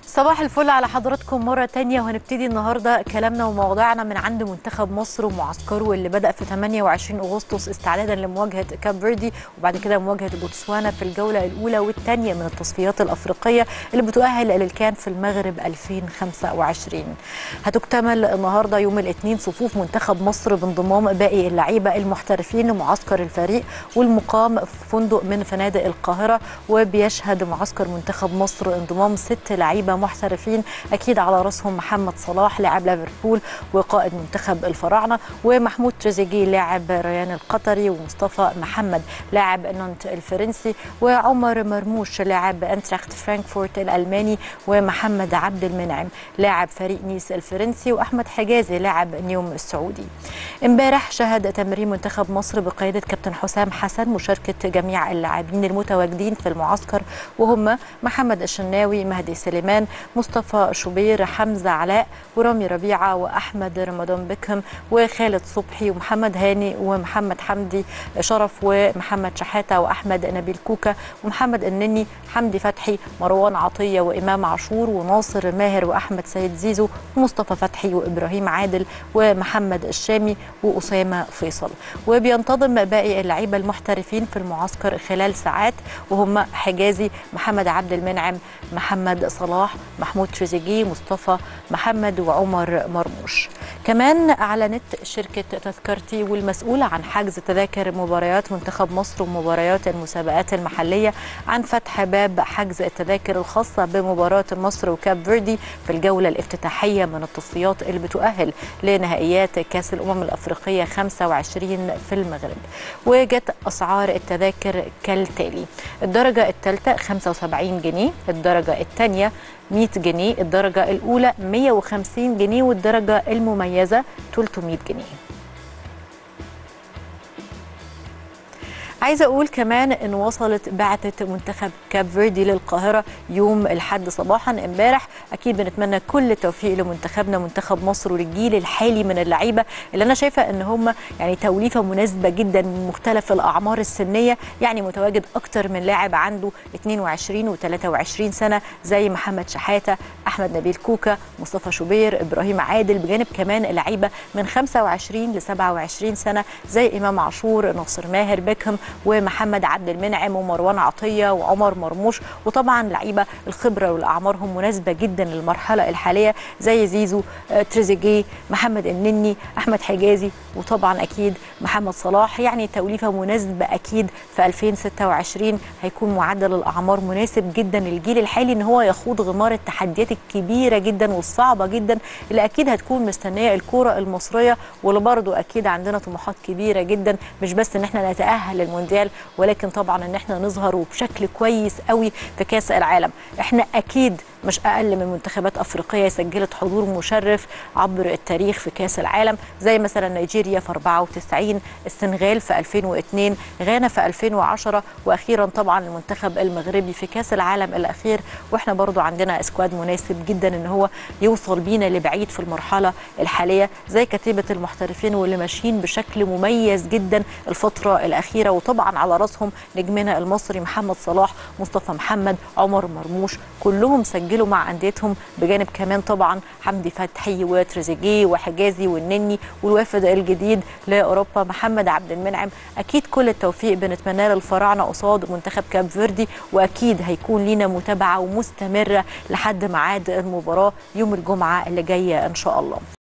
صباح الفل على حضراتكم مرة تانية وهنبتدي النهاردة كلامنا ومواضيعنا من عند منتخب مصر ومعسكره اللي بدأ في 28 أغسطس استعدادا لمواجهة كاب فيردي وبعد كده مواجهة بوتسوانا في الجولة الأولى والثانية من التصفيات الأفريقية اللي بتؤهل للكان في المغرب 2025 هتكتمل النهاردة يوم الاثنين صفوف منتخب مصر بانضمام باقي اللعيبة المحترفين لمعسكر الفريق والمقام في فندق من فنادق القاهرة وبيشهد معسكر منتخب مصر انضمام ست لعيبة محترفين اكيد على راسهم محمد صلاح لاعب ليفربول وقائد منتخب الفراعنه ومحمود تريزيجيه لاعب ريان القطري ومصطفى محمد لاعب نانت الفرنسي وعمر مرموش لاعب انتراخت فرانكفورت الالماني ومحمد عبد المنعم لاعب فريق نيس الفرنسي واحمد حجازي لاعب نيوم السعودي امبارح شهد تمرين منتخب مصر بقياده كابتن حسام حسن مشاركه جميع اللاعبين المتواجدين في المعسكر وهم محمد الشناوي مهدي سليمان مصطفى شوبير حمزه علاء ورامي ربيعه واحمد رمضان بكهم وخالد صبحي ومحمد هاني ومحمد حمدي شرف ومحمد شحاته واحمد نبيل كوكا ومحمد النني حمدي فتحي مروان عطيه وامام عاشور وناصر ماهر واحمد سيد زيزو ومصطفى فتحي وابراهيم عادل ومحمد الشامي واسامه فيصل وبينتظم باقي اللعيبه المحترفين في المعسكر خلال ساعات وهم حجازي محمد عبد المنعم محمد صلاح محمود تريزيجيه مصطفى محمد وعمر مرموش كمان اعلنت شركه تذكرتي والمسؤوله عن حجز تذاكر مباريات منتخب مصر ومباريات المسابقات المحليه عن فتح باب حجز التذاكر الخاصه بمباراه مصر وكاب فيردي في الجوله الافتتاحيه من التصفيات اللي بتؤهل لنهائيات كاس الامم الافريقيه 25 في المغرب وجت اسعار التذاكر كالتالي الدرجه الثالثه 75 جنيه الدرجه الثانيه 100 جنيه الدرجة الأولى 150 جنيه والدرجة المميزة 300 جنيه عايزه اقول كمان ان وصلت بعثه منتخب كاب فيردي للقاهره يوم الاحد صباحا امبارح اكيد بنتمنى كل التوفيق لمنتخبنا منتخب مصر والجيل الحالي من اللعيبه اللي انا شايفه ان هم يعني توليفه مناسبه جدا من مختلف الاعمار السنيه يعني متواجد اكتر من لاعب عنده 22 و23 سنه زي محمد شحاته احمد نبيل كوكا مصطفى شوبير ابراهيم عادل بجانب كمان لعيبه من 25 ل 27 سنه زي امام عاشور ناصر ماهر بيكهم ومحمد عبد المنعم ومروان عطيه وعمر مرموش وطبعا لعيبه الخبره والاعمارهم مناسبه جدا للمرحله الحاليه زي زيزو تريزيجيه محمد النني احمد حجازي وطبعا اكيد محمد صلاح يعني توليفه مناسبه اكيد في 2026 هيكون معدل الاعمار مناسب جدا للجيل الحالي ان هو يخوض غمار التحديات الكبيره جدا والصعبه جدا اللي اكيد هتكون مستنيه الكوره المصريه واللي برضه اكيد عندنا طموحات كبيره جدا مش بس ان احنا نتاهل للمونديال ولكن طبعا ان احنا نظهر وبشكل كويس قوي في كاس العالم احنا اكيد مش اقل من منتخبات افريقيه سجلت حضور مشرف عبر التاريخ في كاس العالم زي مثلا نيجيريا في 94 السنغال في 2002 غانا في 2010 واخيرا طبعا المنتخب المغربي في كاس العالم الاخير واحنا برضو عندنا اسكواد مناسب جدا ان هو يوصل بينا لبعيد في المرحله الحاليه زي كتيبه المحترفين واللي ماشيين بشكل مميز جدا الفتره الاخيره وطبعا على راسهم نجمنا المصري محمد صلاح مصطفى محمد عمر مرموش كلهم سجلوا سجلوا مع انديتهم بجانب كمان طبعا حمدي فتحي وتريزيجيه وحجازي والنني والوافد الجديد لاوروبا محمد عبد المنعم اكيد كل التوفيق بنتمناه للفراعنه قصاد منتخب كاب فيردي واكيد هيكون لينا متابعه ومستمره لحد ميعاد المباراه يوم الجمعه اللي جايه ان شاء الله